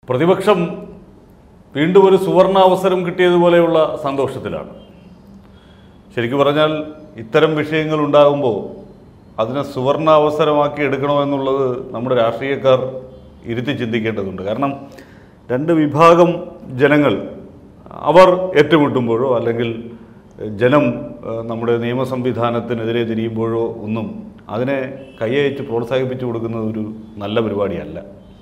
പ്രതിപക്ഷം വീണ്ടും ഒരു സുവർണ അവസരം കിട്ടിയതുപോലെയുള്ള സന്തോഷത്തിലാണ് ശരിക്കും പറഞ്ഞാൽ ഇത്തരം വിഷയങ്ങൾ ഉണ്ടാകുമ്പോൾ അതിനെ സുവർണ അവസരമാക്കി എടുക്കണമെന്നുള്ളത് നമ്മുടെ രാഷ്ട്രീയക്കാർ ഇരുത്തി ചിന്തിക്കേണ്ടതുണ്ട് കാരണം രണ്ട് വിഭാഗം ജനങ്ങൾ അവർ ഏറ്റുമുട്ടുമ്പോഴോ അല്ലെങ്കിൽ ജനം ഏഹ്, നമ്മുടെ നിയമ സംവിധാനത്തിനെതിരെ തിരിയുമ്പോഴോ ഒന്നും അതിനെ കൈയയച്ച് പ്രോത്സാഹിപ്പിച്ചു കൊടുക്കുന്നത് ഒരു നല്ല പരിപാടിയല്ല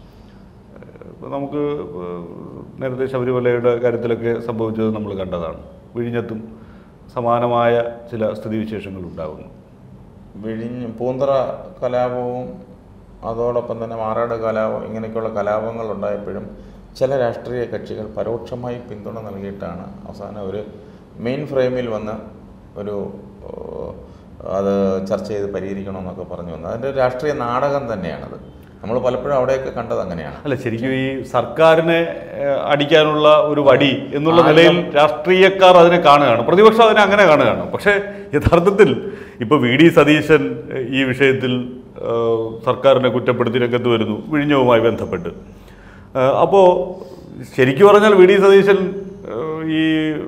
ഇപ്പോൾ നമുക്ക് ഏഹ്, നേരത്തെ ശബരിമലയുടെ കാര്യത്തിലൊക്കെ സംഭവിച്ചത് നമ്മൾ കണ്ടതാണ് വിഴിഞ്ഞത്തും സമാനമായ ചില സ്ഥിതിവിശേഷങ്ങൾ ഉണ്ടാകുന്നു വിഴിഞ്ഞ് പൂന്തറ കലാപവും അതോടൊപ്പം തന്നെ മാറാട് കലാപം ഇങ്ങനെയൊക്കെയുള്ള കലാപങ്ങൾ ഉണ്ടായപ്പോഴും ചില രാഷ്ട്രീയ കക്ഷികൾ പരോക്ഷമായി പിന്തുണ നൽകിയിട്ടാണ് അവസാനം ഒരു മെയിൻ ഫ്രെയിമിൽ വന്ന് ഒരു ഏഹ്, അത് ചർച്ച ചെയ്ത് പരിഹരിക്കണമെന്നൊക്കെ പറഞ്ഞു വന്നത് അതിൻ്റെ ഒരു രാഷ്ട്രീയ നാടകം തന്നെയാണത് നമ്മൾ പലപ്പോഴും അവിടെയൊക്കെ കണ്ടത് അങ്ങനെയാണ് അല്ല ശരിക്കും ഈ സർക്കാരിനെ ഏഹ്, അടിക്കാനുള്ള ഒരു വടി എന്നുള്ള ആയുധം. നിലയിൽ രാഷ്ട്രീയക്കാർ അതിനെ കാണുകയാണ് പ്രതിപക്ഷം അതിനെ അങ്ങനെ കാണുകയാണ് പക്ഷേ യഥാർത്ഥത്തിൽ ഇപ്പോൾ വി ഡി സതീശൻ ഏഹ്, ഈ വിഷയത്തിൽ ഏഹ്, സർക്കാരിനെ കുറ്റപ്പെടുത്തി രംഗത്ത് വരുന്നു വിഴിഞ്ഞവുമായി ബന്ധപ്പെട്ട് അപ്പോൾ ശരിക്കും പറഞ്ഞാൽ വി ഡി സതീശൻ ഏഹ്, ഈ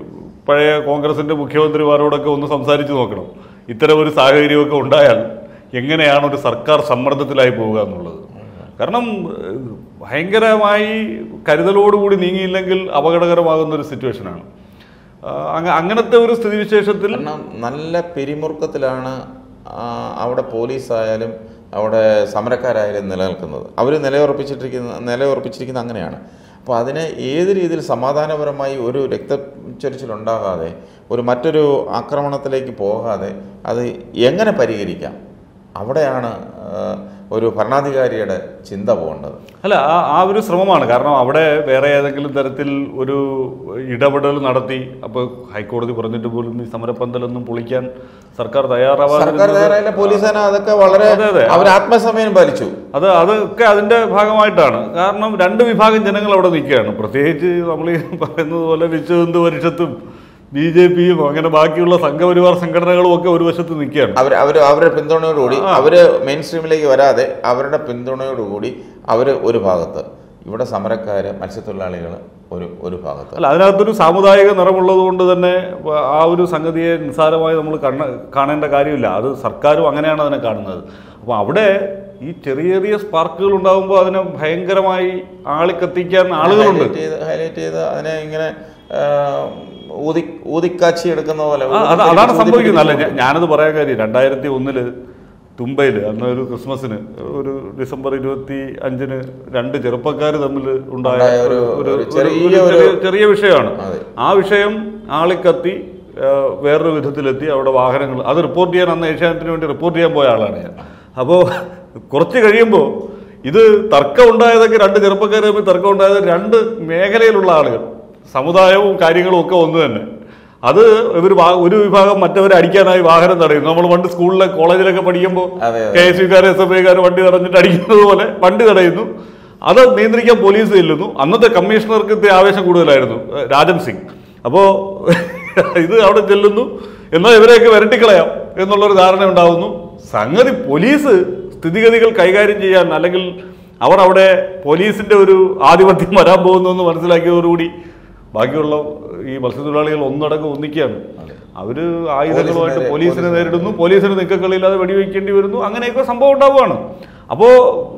പഴയ കോൺഗ്രസിൻ്റെ മുഖ്യമന്ത്രിമാരോടൊക്കെ ഒന്ന് സംസാരിച്ച് നോക്കണം ഇത്തരം ഒരു സാഹചര്യമൊക്കെ ഉണ്ടായാൽ എങ്ങനെയാണ് ഒരു സർക്കാർ സമ്മർദ്ദത്തിലായി പോവുക എന്നുള്ളത് കാരണം ഏഹ്, ഭയങ്കരമായി കരുതലോടുകൂടി നീങ്ങിയില്ലെങ്കിൽ അപകടകരമാകുന്ന ഒരു സിറ്റുവേഷനാണ് ആ, അങ്ങ- അങ്ങനത്തെ ഒരു സ്ഥിതിവിശേഷത്തിൽ കാരണം നല്ല പിരിമുറുക്കത്തിലാണ് ആ, അവിടെ പോലീസായാലും അവിടെ സമരക്കാരായാലും നിലനിൽക്കുന്നത് അവർ നിലയുറപ്പിച്ചിട്ടിരിക്കുന്ന നിലയുറപ്പിച്ചിരിക്കുന്ന അങ്ങനെയാണ് അപ്പോൾ അതിനെ ഏത് രീതിയിൽ സമാധാനപരമായി ഒരു രക്തച്ചൊരിച്ചിലുണ്ടാകാതെ ഒരു മറ്റൊരു ആക്രമണത്തിലേക്ക് പോകാതെ അത് എങ്ങനെ പരിഹരിക്കാം അവിടെയാണ് ആ, ഒരു ഭരണാധികാരിയുടെ ചിന്ത പോകേണ്ടത് അല്ല ആ ആ ഒരു ശ്രമമാണ് കാരണം അവിടെ വേറെ ഏതെങ്കിലും തരത്തിൽ ഒരു ഇടപെടൽ നടത്തി അപ്പോൾ ഹൈക്കോടതി പറഞ്ഞിട്ട് പോലും ഈ സമരപ്പന്തലൊന്നും പൊളിക്കാൻ സർക്കാർ സർക്കാർ തയ്യാറാവാതെ തയ്യാറായില്ല പോലീസേന അതൊക്കെ വളരെ അതെ, അതെ. അവർ ആത്മസമയം പാലിച്ചു അത് അതൊക്കെ അതിൻ്റെ ഭാഗമായിട്ടാണ് കാരണം രണ്ട് വിഭാഗം ജനങ്ങൾ അവിടെ നിൽക്കുകയാണ് പ്രത്യേകിച്ച് നമ്മൾ ഈ പറയുന്നത് പോലെ വിശ്വഹിന്ദു പരിഷത്തും ബി ജെ പിയും അങ്ങനെ ബാക്കിയുള്ള സംഘപരിവാർ സംഘടനകളും ഒക്കെ ഒരു വശത്ത് നിൽക്കുകയാണ് അവർ അവർ അവരുടെ പിന്തുണയോടുകൂടി അവര് മെയിൻ സ്ട്രീമിലേക്ക് വരാതെ അവരുടെ പിന്തുണയോടുകൂടി അവർ ഒരു ഭാഗത്ത് ഇവിടെ സമരക്കാര് മത്സ്യത്തൊഴിലാളികൾ ഒരു ഒരു ഭാഗത്ത് അല്ല അതിനകത്തൊരു സാമുദായിക നിറമുള്ളത് കൊണ്ട് തന്നെ ആ ഒരു സംഗതിയെ നിസ്സാരമായി നമ്മൾ കണ്ണ കാണേണ്ട കാര്യമില്ല അത് സർക്കാരും അങ്ങനെയാണ് അതിനെ കാണുന്നത് അപ്പോൾ അവിടെ ഈ ചെറിയ ചെറിയ സ്പാർക്കുകൾ ഉണ്ടാകുമ്പോൾ അതിനെ ഭയങ്കരമായി ആളിക്കത്തിക്കാൻ ആളുകളുണ്ട് ഹൈലൈറ്റ് ചെയ്ത് ഹൈലൈറ്റ് ചെയ്ത് അതിനെ ഇങ്ങനെ ആ, ഊതി ഊതിക്കാച്ചി എടുക്കുന്ന പോലെ ആ, അത് അതാണ് സംഭവിക്കുന്നത് അല്ല ഞാ- ഞാനത് പറയാൻ കാര്യം രണ്ടായിരത്തി ഒന്നില് തുമ്പയിൽ അന്ന് ഒരു ക്രിസ്മസിന് ഒരു ഡിസംബർ ഇരുപത്തി അഞ്ചിന് രണ്ട് ചെറുപ്പക്കാർ തമ്മിൽ ഉണ്ടായ ഉണ്ടായ ഒരു- ഒരു- ഒരു ഒരു- ചെറിയ ഒരു ഒരു- ചെറിയ- ചെറിയ വിഷയമാണ് അതെ. ആ വിഷയം ആളിക്കത്തി ആ, വേറൊരു വിധത്തിലെത്തി അവിടെ വാഹനങ്ങൾ അത് റിപ്പോർട്ട് ചെയ്യാൻ അന്ന് ഏഷ്യാനെറ്റിന് വേണ്ടി റിപ്പോർട്ട് ചെയ്യാൻ പോയ ആളാണ് ഞാൻ അപ്പോൾ കുറച്ച് കഴിയുമ്പോൾ ഇത് തർക്കം ഉണ്ടായതൊക്കെ രണ്ട് ചെറുപ്പക്കാർ തമ്മിൽ തർക്കം ഉണ്ടായത് രണ്ട് മേഖലയിലുള്ള ആളുകൾ സമുദായവും കാര്യങ്ങളും ഒക്കെ ഒന്ന് തന്നെ അത് ഇവർ ഒരു വിഭാഗം മറ്റവരെ അടിക്കാനായി വാഹനം തടയുന്നു നമ്മൾ പണ്ട് സ്കൂളിലെ കോളേജിലൊക്കെ പഠിക്കുമ്പോൾ അതെ, കെ എസ് യുക്കാർ എസ് എഫ് ഐക്കാർ വണ്ടി തടഞ്ഞിട്ട് അടിക്കുന്നത് പോലെ വണ്ടി തടയുന്നു അത് നിയന്ത്രിക്കാൻ പോലീസ് ചെല്ലുന്നു അന്നത്തെ കമ്മീഷണർക്ക് ഇത്തിരി ആവേശം കൂടുതലായിരുന്നു ഏഹ് രാജൻ സിംഗ് അപ്പോൾ ഇത് അവിടെ ചെല്ലുന്നു എന്നാൽ ഇവരെയൊക്കെ വരട്ടിക്കളയാം എന്നുള്ളൊരു ധാരണ ഉണ്ടാകുന്നു സംഗതി പോലീസ് സ്ഥിതിഗതികൾ കൈകാര്യം ചെയ്യാൻ അല്ലെങ്കിൽ അവർ അവിടെ പോലീസിന്റെ ഒരു ആധിപത്യം വരാൻ പോകുന്നു എന്ന് മനസ്സിലാക്കിയതോടുകൂടി ബാക്കിയുള്ള ഈ മത്സ്യത്തൊഴിലാളികൾ ഒന്നടങ്കം ഒന്നിക്കുകയാണ് അവര് ആയുധങ്ങളുമായിട്ട് പോലീസിനെ- പോലീസിനെ നേരിടുന്നു പോലീസിന് നിക്കക്കളില്ലാതെ വെടിവെക്കേണ്ടി വരുന്നു അങ്ങനെയൊക്കെ സംഭവം ഉണ്ടാവുകയാണ് അപ്പോൾ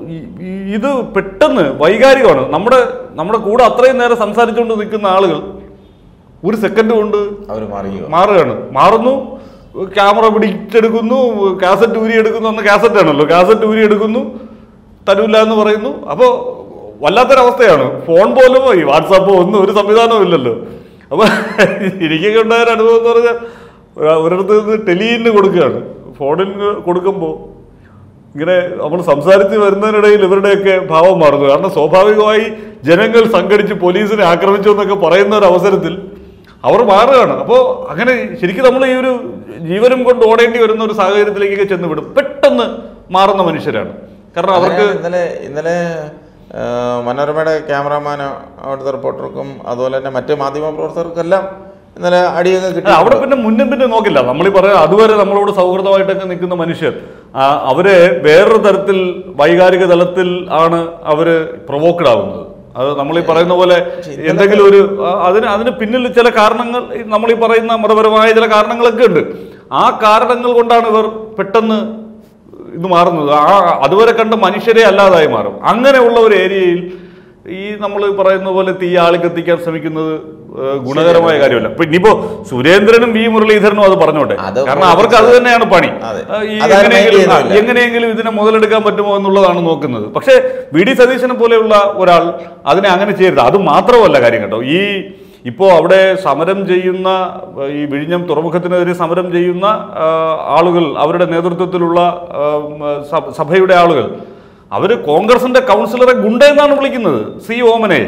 ഇത് പെട്ടെന്ന് വൈകാരികമാണ് നമ്മുടെ നമ്മുടെ കൂടെ അത്രയും നേരം സംസാരിച്ചുകൊണ്ട് നിൽക്കുന്ന ആളുകൾ ഒരു സെക്കൻഡ് കൊണ്ട് അവർ മാറിയോ മാറുകയാണ് മാറുന്നു ക്യാമറ പിടിച്ചെടുക്കുന്നു കാസറ്റ് ഊരി എടുക്കുന്നു അന്ന് കാസറ്റ് ആണല്ലോ കാസറ്റ് ഊരി എടുക്കുന്നു തരൂല്ല എന്ന് പറയുന്നു അപ്പോൾ വല്ലാത്തൊരവസ്ഥയാണ് ഫോൺ പോലും ഈ വാട്സാപ്പോ ഒന്നും ഒരു സംവിധാനവും ഇല്ലല്ലോ അപ്പോൾ എനിക്കൊക്കെ ഉണ്ടായ ഒരു അനുഭവം എന്ന് പറഞ്ഞാൽ ഒരാ- ഒരിടത്ത് നിന്ന് ടെലിയിന് കൊടുക്കുകയാണ് ഫോണിന് കൊടുക്കുമ്പോൾ ഇങ്ങനെ നമ്മൾ സംസാരിച്ച് വരുന്നതിനിടയിൽ ഇവരുടെയൊക്കെ ഭാവം മാറുന്നു കാരണം സ്വാഭാവികമായി ജനങ്ങൾ സംഘടിച്ച് പോലീസിനെ ആക്രമിച്ചു എന്നൊക്കെ പറയുന്ന ഒരു അവസരത്തിൽ അവർ മാറുകയാണ് അപ്പോൾ അങ്ങനെ ശരിക്കും നമ്മൾ ഈ ഒരു ജീവനും കൊണ്ട് ഓടേണ്ടി വരുന്ന ഒരു സാഹചര്യത്തിലേക്കൊക്കെ ചെന്ന് വിടും പെട്ടെന്ന് മാറുന്ന മനുഷ്യരാണ് കാരണം അവർക്ക് അങ്ങനെയാണ് ഇന്നലെ ഇന്നലെ ആ, മനോരമയുടെ ക്യാമറാമാൻ അവിടുത്തെ റിപ്പോർട്ടർക്കും അതുപോലെ തന്നെ മറ്റ് മാധ്യമ പ്രവർത്തകർക്കെല്ലാം ഇന്നലെ അടിയൊക്കെ കിട്ടി അല്ല, അവിടെ പിന്നെ മുന്നും പിന്നെ നോക്കില്ല നമ്മൾ ഈ പറയാം അതുവരെ നമ്മളോട് സൗഹൃദമായിട്ടൊക്കെ നിൽക്കുന്ന മനുഷ്യർ ആ, അവരെ വേറൊരു തരത്തിൽ വൈകാരിക തലത്തിൽ ആണ് അവര് പ്രൊവോക്കഡ് ആവുന്നത് അത് നമ്മൾ ഈ പറയുന്ന പോലെ പക്ഷേ ഇന്നലത്തെ- എന്തെങ്കിലും ഒരു ആ, അതിന് അതിന് പിന്നിൽ ചില കാരണങ്ങൾ ഈ നമ്മൾ ഈ പറയുന്ന മതപരമായ ചില കാരണങ്ങളൊക്കെ ഉണ്ട് ആ കാരണങ്ങൾ കൊണ്ടാണ് ഇവർ പെട്ടെന്ന് ഇത് മാറുന്നത് ആ അതുവരെ കണ്ട മനുഷ്യരെ അല്ലാതായി മാറും അങ്ങനെയുള്ള ഒരു ഏരിയയിൽ ഈ നമ്മൾ പറയുന്ന പോലെ തീ ആളിക്കത്തിക്കാൻ ശ്രമിക്കുന്നത് ഏഹ്, ഗുണകരമായ കാര്യമല്ല ഇപ്പൊ ഇനിയിപ്പോ സുരേന്ദ്രനും വി മുരളീധരനും അത് പറഞ്ഞോട്ടെ അത് കാരണം അവർക്ക് അത് തന്നെയാണ് പണി അതെ. ഏഹ്, ഈ അതാരും എങ്ങനെയെങ്കിലും mind ആ, ചെയ്യുന്നില്ല. എങ്ങനെയെങ്കിലും ഇതിനെ മുതലെടുക്കാൻ പറ്റുമോ എന്നുള്ളതാണ് നോക്കുന്നത് പക്ഷേ വി ഡി സതീശനെ പോലെയുള്ള ഒരാൾ അതിനെ അങ്ങനെ ചെയ്യരുത് അത് മാത്രമല്ല കാര്യം കേട്ടോ ഈ ഇപ്പോൾ അവിടെ സമരം ചെയ്യുന്ന ഏഹ്, ഈ വിഴിഞ്ഞം തുറമുഖത്തിനെതിരെ സമരം ചെയ്യുന്ന ആ, ആളുകൾ അവരുടെ നേതൃത്വത്തിലുള്ള ആ, ഉം, സഭ- സഭയുടെ ആളുകൾ അവർ കോൺഗ്രസിന്റെ കൗൺസിലറെ ഗുണ്ട എന്നാണ് വിളിക്കുന്നത് സി ഓമനെ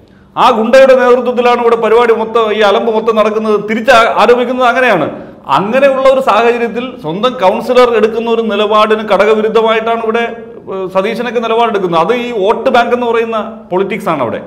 ആ ഗുണ്ടയുടെ നേതൃത്വത്തിലാണ് ഇവിടെ പരിപാടി മൊത്തം ഈ അലമ്പ് മൊത്തം നടക്കുന്നത് തിരിച്ച് ആ- ആരോപിക്കുന്നത് അങ്ങനെയാണ് അങ്ങനെയുള്ള ഒരു സാഹചര്യത്തിൽ സ്വന്തം കൗൺസിലർ എടുക്കുന്ന ഒരു നിലപാടിന് ഘടകവിരുദ്ധമായിട്ടാണ് ഇവിടെ ഏഹ്, സതീശനൊക്കെ നിലപാടെടുക്കുന്നത് അത് ഈ വോട്ട് ബാങ്ക് എന്ന് പറയുന്ന പൊളിറ്റിക്സ് ആണ് അവിടെ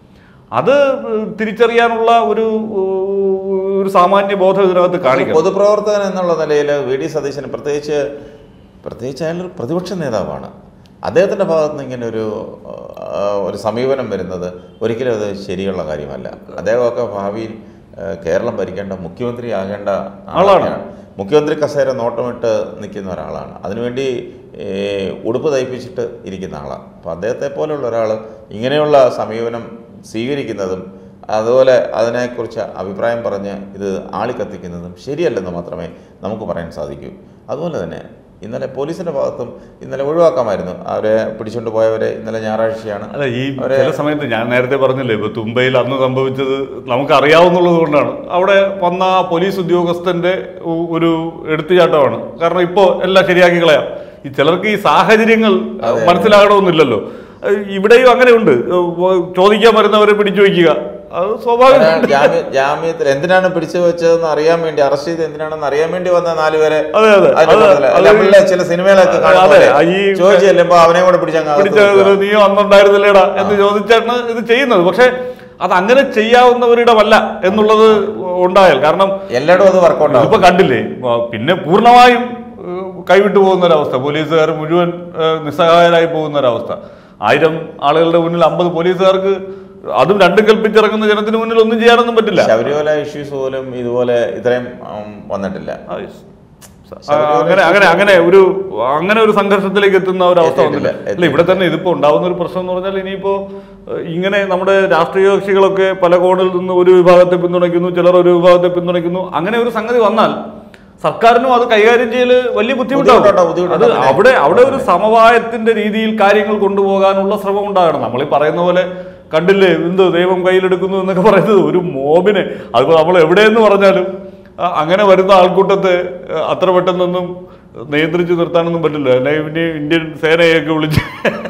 അത് ഏഹ്, തിരിച്ചറിയാനുള്ള ഒരു ഏഹ്, ഒരു സാമാന്യ ബോധം ഇതിനകത്ത് കാണിക്കണം പൊതുപ്രവർത്തകൻ എന്നുള്ള നിലയിൽ വി ഡി സതീശൻ പ്രത്യേകിച്ച് പ്രത്യേകിച്ച് അയാളൊരു പ്രതിപക്ഷ നേതാവാണ് അദ്ദേഹത്തിൻ്റെ ഭാഗത്ത് നിന്ന് ഇങ്ങനെ ഒരു ആ, ഒരു സമീപനം വരുന്നത് ഒരിക്കലും അത് ശരിയുള്ള കാര്യമല്ല അദ്ദേഹമൊക്കെ ഭാവിയിൽ ആ, കേരളം ഭരിക്കേണ്ട മുഖ്യമന്ത്രി ആകേണ്ട ആളാണ്. മുഖ്യമന്ത്രി കസേര നോട്ടമിട്ട് നിൽക്കുന്ന ഒരാളാണ് അതിനുവേണ്ടി ഏ, ഉടുപ്പ് തയ്പ്പിച്ചിട്ട് ഇരിക്കുന്ന ആളാണ് അപ്പോൾ അദ്ദേഹത്തെ പോലുള്ള ഒരാൾ ഇങ്ങനെയുള്ള സമീപനം സ്വീകരിക്കുന്നതും അതുപോലെ അതിനെക്കുറിച്ച് അഭിപ്രായം പറഞ്ഞ് ഇത് ആളിക്കത്തിക്കുന്നതും ശരിയല്ലെന്ന് മാത്രമേ നമുക്ക് പറയാൻ സാധിക്കൂ അതുപോലെ തന്നെ ഇന്നലെ പോലീസിൻ്റെ ഭാഗത്തും ഇന്നലെ ഒഴിവാക്കാമായിരുന്നു അവരെ പിടിച്ചുകൊണ്ട് പോയവരെ ഇന്നലെ ഞായറാഴ്ചയാണ് അല്ല ഈ അവരെ- ചില സമയത്ത് ഞാൻ നേരത്തെ പറഞ്ഞില്ലേ ഇപ്പൊ തുമ്പയിൽ അന്ന് സംഭവിച്ചത് നമുക്ക് അറിയാവുന്നുള്ളത് കൊണ്ടാണ് അവിടെ വന്ന ആ പോലീസ് ഉദ്യോഗസ്ഥന്റെ ഒ- ഒരു എടുത്തുചാട്ടമാണ് കാരണം ഇപ്പോ എല്ലാം ശരിയാക്കി കളയാം ഈ ചിലർക്ക് ഈ സാഹചര്യങ്ങൾ മനസ്സിലാകണമെന്നില്ലല്ലോ ഏഹ് ഇവിടെയും അങ്ങനെയുണ്ട് ഏഹ് ചോദിക്കാൻ വരുന്നവരെ പിടിച്ചു വയ്ക്കുക അത് ഒരാൾ സ്വാഭാവികം ജാമ്യ ജാമ്യത്തിൽ എന്തിനാണ് പിടിച്ചു വെച്ചതെന്ന് അറിയാൻ വേണ്ടി അറസ്റ്റ് ചെയ്ത് എന്തിനാണെന്ന് അറിയാൻ വേണ്ടി വന്ന നാലുപേരെ അതെ, അതെ. അതിന്റെ അത് കൂട്ടത്തില്. അത് നമ്മളിലെ ചില സിനിമയിലൊക്കെ അതെ, കാണുമ്പോൾ ഈ ചോദിച്ചു ചെല്ലുമ്പോ അവനെ കൂടെ പിടിച്ചങ്ങ് അകത്ത് പിടിച്ച വെക്കുക. നീയോ അന്നുണ്ടായിരുന്നില്ലേടാ എന്ന് ചോദിച്ചാണ് ഇത് ചെയ്യുന്നത് പക്ഷെ അത് അങ്ങനെ ചെയ്യാവുന്നവരിടമല്ല എന്നുള്ളത് ഉണ്ടായാൽ കാരണം എല്ലായിടും അത് വർക്കൗട്ട് ആവും ഇതിപ്പോ കണ്ടില്ലേ ആ, പിന്നെ പൂർണ്ണമായും ഏഹ്, കൈവിട്ടു പോകുന്ന ഒരവസ്ഥ പോലീസുകാർ മുഴുവൻ ഏഹ്, നിസ്സഹായരായി പോകുന്ന ഒരവസ്ഥ ആയിരം ആളുകളുടെ മുന്നിൽ അമ്പത് പോലീസുകാർക്ക് അതും രണ്ടും കൽപ്പിച്ചിറങ്ങുന്ന ജനത്തിന് മുന്നിൽ ഒന്നും ചെയ്യാനൊന്നും പറ്റില്ല ശബരിമല ഇഷ്യൂസ് പോലും ഇതുപോലെ ഇത്രയും ഉം, വന്നിട്ടില്ല ആ, yes. ആ, അങ്ങനെ അങ്ങനെ അങ്ങനെ ഒരു അങ്ങനെ ഒരു സംഘർഷത്തിലേക്ക് എത്തുന്ന ഒരു അവസ്ഥ എത്തിയിട്ടില്ല, വന്നില്ല അല്ല ഇവിടെ തന്നെ ഇതിപ്പോ ഉണ്ടാവുന്ന ഒരു പ്രശ്നം എന്ന് പറഞ്ഞാൽ ഇനിയിപ്പോ ഏഹ്, ഇങ്ങനെ നമ്മുടെ രാഷ്ട്രീയ കക്ഷികളൊക്കെ പല കോണിൽ നിന്ന് ഒരു വിഭാഗത്തെ പിന്തുണയ്ക്കുന്നു ചിലർ ഒരു വിഭാഗത്തെ പിന്തുണയ്ക്കുന്നു അങ്ങനെ ഒരു സംഗതി വന്നാൽ സർക്കാരിനും അത് കൈകാര്യം ചെയ്യൽ വലിയ ബുദ്ധിമുട്ടാവും ബുദ്ധിമുട്ടുണ്ടാവും, അത് ബുദ്ധിമുട്ടുണ്ടാവും. അവിടെ അവിടെ ഒരു സമവായത്തിന്റെ രീതിയിൽ കാര്യങ്ങൾ കൊണ്ടുപോകാനുള്ള ശ്രമം ഉണ്ടാകണം നമ്മൾ ഈ പറയുന്ന പോലെ കണ്ടില്ലേ എന്ത് ദൈവം കയ്യിലെടുക്കുന്നു എന്നൊക്കെ പറയുന്നത് ഒരു മോബിനെ അതിപ്പോ നമ്മൾ എവിടെയെന്ന് പറഞ്ഞാലും ആ, അങ്ങനെ വരുന്ന ആൾക്കൂട്ടത്തെ ആ, അത്ര പെട്ടെന്നൊന്നും നിയന്ത്രിച്ച് നിർത്താനൊന്നും പറ്റില്ല അല്ലെ പിന്നെ ഇന്ത്യൻ സേനയൊക്കെ വിളിച്ച്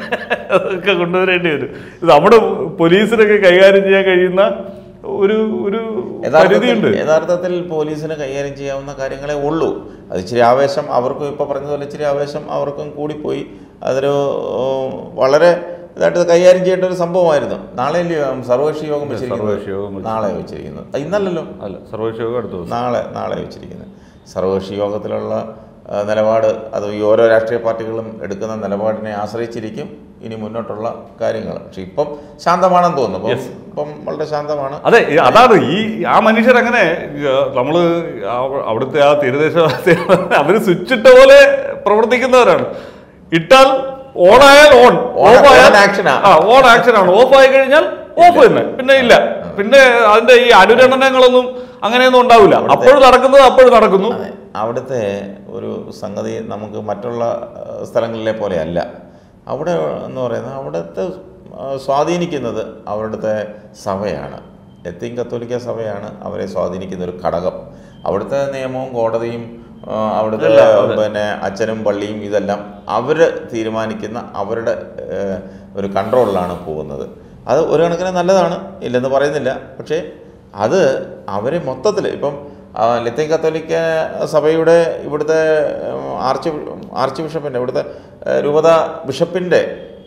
അതൊക്കെ കൊണ്ടുവരേണ്ടി വരും ഇത് നമ്മുടെ പോലീസിനൊക്കെ കൈകാര്യം ചെയ്യാൻ കഴിയുന്ന ഒരു ഒരു യഥാർത്ഥത്തിൽ പരിധിയുണ്ട് യഥാർത്ഥത്തിൽ പോലീസിന് കൈകാര്യം ചെയ്യാവുന്ന കാര്യങ്ങളെ ഉള്ളൂ അത് ഇച്ചിരി ആവേശം അവർക്കും ഇപ്പോൾ പറഞ്ഞതുപോലെ ഇച്ചിരി ആവേശം അവർക്കും കൂടിപ്പോയി അതൊരു ഉം, വളരെ ഇതായിട്ട് കൈകാര്യം ചെയ്യേണ്ട ഒരു സംഭവമായിരുന്നു നാളെ അല്ലേ സർവകക്ഷി യോഗം സർവകക്ഷി യോഗം വെച്ചിരിക്കുന്നത് നാളെ വെച്ചിരിക്കുന്നത് ആ, ഇന്നല്ലല്ലോ അല്ല സർവകക്ഷിയോഗം അടുത്ത ദിവസം നാളെ നാളെ വെച്ചിരിക്കുന്നത് സർവകക്ഷി യോഗത്തിലുള്ള ആ, നിലപാട് അത് ഈ ഓരോ രാഷ്ട്രീയ പാർട്ടികളും എടുക്കുന്ന നിലപാടിനെ ആശ്രയിച്ചിരിക്കും ഇനി മുന്നോട്ടുള്ള കാര്യങ്ങൾ പക്ഷെ ഇപ്പം ശാന്തമാണെന്ന് തോന്നുന്നു ഇപ്പം ഇപ്പം വളരെ ശാന്തമാണ് അതെ ഈ അതാണ് ഈ ആ മനുഷ്യരങ്ങനെ ഏഹ്, നമ്മള് ആ- അവിടുത്തെ ആ തീരദേശവാസി അവര് സ്വിച്ച് ഇട്ട പോലെ പ്രവർത്തിക്കുന്നവരാണ് ഇട്ടാൽ ഓൺ ആയാൽ ഓൺ On- ഓഫ് ആയാൽ on action ആ. ആ ഓൺ ആക്ഷൻ ആണ് ഓഫ് ആയി കഴിഞ്ഞാൽ ഓഫ് തന്നെ പിന്നെ ഇല്ല പിന്നെ അതിന്റെ ഈ അനുരണനങ്ങളൊന്നും അങ്ങനെയൊന്നും ഉണ്ടാവില്ല അപ്പോഴും നടക്കുന്നത് അപ്പോഴും നടക്കുന്നു അതെ അവിടുത്തെ ഒരു സംഗതി നമുക്ക് മറ്റുള്ള ആ, സ്ഥലങ്ങളിലെ പോലെയല്ല അവിടെ എന്ന് പറയുന്നത് അവിടുത്തെ ആ, സ്വാധീനിക്കുന്നത് അവിടുത്തെ സഭയാണ് ലത്തീൻ കത്തോലിക്ക സഭയാണ് അവരെ സ്വാധീനിക്കുന്ന ഒരു ഘടകം അവിടുത്തെ നിയമവും കോടതിയും ആ, അവിടുത്തെ പിന്നെ അച്ഛനും പള്ളിയും ഇതെല്ലാം അവർ തീരുമാനിക്കുന്ന അവരുടെ ഏ, ഒരു കൺട്രോളിലാണ് പോകുന്നത് അത് ഒരു കണക്കിന് നല്ലതാണ് ഇല്ലെന്ന് പറയുന്നില്ല പക്ഷേ അത് അവരെ മൊത്തത്തിൽ ഇപ്പം ആ, ലത്തീൻ കത്തോലിക്ക സഭയുടെ ഇവിടുത്തെ ഉം, ആർച്ച് ആർച്ച് ബിഷപ്പിൻ്റെ ഇവിടുത്തെ ഏ, രൂപത ബിഷപ്പിൻ്റെ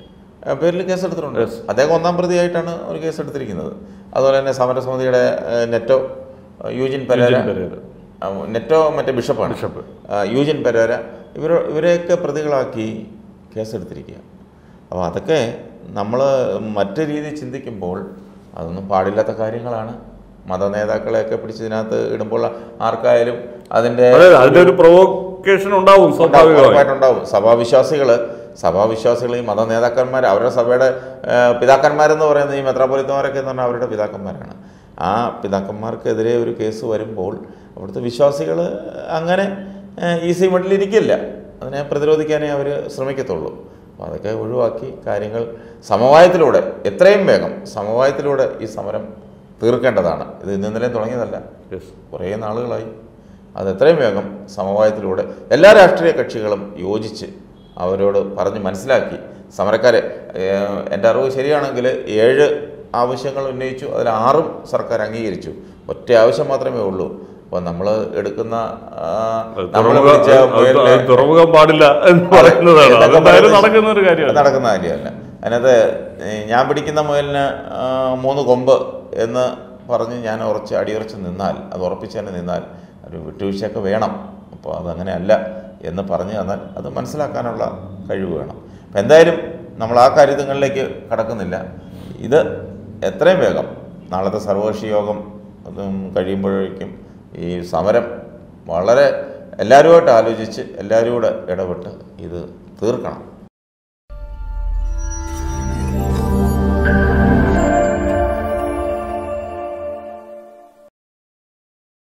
ഏ, പേരിൽ കേസെടുത്തിട്ടുണ്ട് അദ്ദേഹം ഒന്നാം പ്രതിയായിട്ടാണ് ഒരു കേസെടുത്തിരിക്കുന്നത് അതുപോലെ തന്നെ സമരസമിതിയുടെ ഏ, നെറ്റോ ഏ, യൂജിൻ പെരേര യൂജിൻ പെരേര. ആ, നെറ്റോ മറ്റേ ബിഷപ്പാണ് ബിഷപ്പ്. ആ, യൂജിൻ പെരേര ഇവർ ഇവരെയൊക്കെ പ്രതികളാക്കി കേസെടുത്തിരിക്കുക അപ്പോൾ അതൊക്കെ നമ്മൾ മറ്റു രീതി ചിന്തിക്കുമ്പോൾ അതൊന്നും പാടില്ലാത്ത കാര്യങ്ങളാണ് മത നേതാക്കളെയൊക്കെ പിടിച്ച് ഇതിനകത്ത് ഇടുമ്പോൾ ആർക്കായാലും അതിൻ്റെ അതെ അതിന്റെ ഒരു പ്രൊവോക്കേഷൻ ഉണ്ടാവും സ്വാഭാവികമായി ഉറപ്പായിട്ടുണ്ടാവും സഭാവിശ്വാസികൾ സഭാവിശ്വാസികൾ ഈ മത നേതാക്കന്മാർ അവരുടെ സഭയുടെ ആ, പിതാക്കന്മാരെന്ന് പറയുന്നത് ഈ മെത്രാപൊലിത്തമാരൊക്കെ എന്ന് പറഞ്ഞാൽ അവരുടെ പിതാക്കന്മാരാണ് ആ പിതാക്കന്മാർക്കെതിരെ ഒരു കേസ് വരുമ്പോൾ അവിടുത്തെ വിശ്വാസികൾ അങ്ങനെ ഈസി മട്ടിലിരിക്കില്ല അതിനെ പ്രതിരോധിക്കാനേ അവർ ശ്രമിക്കത്തുള്ളൂ അപ്പോൾ അതൊക്കെ ഒഴിവാക്കി കാര്യങ്ങൾ സമവായത്തിലൂടെ എത്രയും വേഗം സമവായത്തിലൂടെ ഈ സമരം തീർക്കേണ്ടതാണ് ഇത് ഇന്ന് ഇന്നലെയും തുടങ്ങിയതല്ല Yes. കുറേ നാളുകളായി അത് എത്രയും വേഗം സമവായത്തിലൂടെ എല്ലാ രാഷ്ട്രീയ കക്ഷികളും യോജിച്ച് അവരോട് പറഞ്ഞ് മനസ്സിലാക്കി സമരക്കാരെ ഏഹ്, എൻ്റെ അറിവ് ശരിയാണെങ്കിൽ ഏഴ് ആവശ്യങ്ങൾ ഉന്നയിച്ചു അതിൽ ആറും സർക്കാർ അംഗീകരിച്ചു ഒറ്റ ആവശ്യം മാത്രമേ ഉള്ളൂ അപ്പോൾ നമ്മൾ എടുക്കുന്ന നമ്മൾ തുറമുഖ വിളിച്ച മുയലിനെ- അത് തുറമുഖം പാടില്ല എന്ന് പറയുന്നതാണ് ഇതൊക്കെ അതെന്തായാലും പറയുന്നത് നടക്കുന്ന ഒരു അത് കാര്യമാണ് നടക്കുന്ന കാര്യമല്ല അതിനകത്ത് ഈ ഞാൻ പിടിക്കുന്ന മുയലിന് ആ, മൂന്ന് കൊമ്പ് എന്ന് പറഞ്ഞ് ഞാൻ ഉറച്ച് അടിയുറച്ച് നിന്നാൽ അത് ഉറപ്പിച്ച് തന്നെ നിന്നാൽ ഒരു വിട്ടുവീഴ്ചയൊക്കെ വേണം അപ്പോൾ അതങ്ങനെയല്ല എന്ന് പറഞ്ഞു തന്നാൽ അത് മനസ്സിലാക്കാനുള്ള കഴിവ് വേണം അപ്പം എന്തായാലും നമ്മൾ ആ കാര്യങ്ങളിലേക്ക് കടക്കുന്നില്ല ഇത് എത്രയും വേഗം നാളത്തെ സർവകക്ഷി യോഗം അതും കഴിയുമ്പോഴേക്കും ഈ സമരം വളരെ എല്ലാവരുമായിട്ട് ആലോചിച്ച് എല്ലാവരും കൂടെ ഇടപെട്ട് ഇത് തീർക്കണം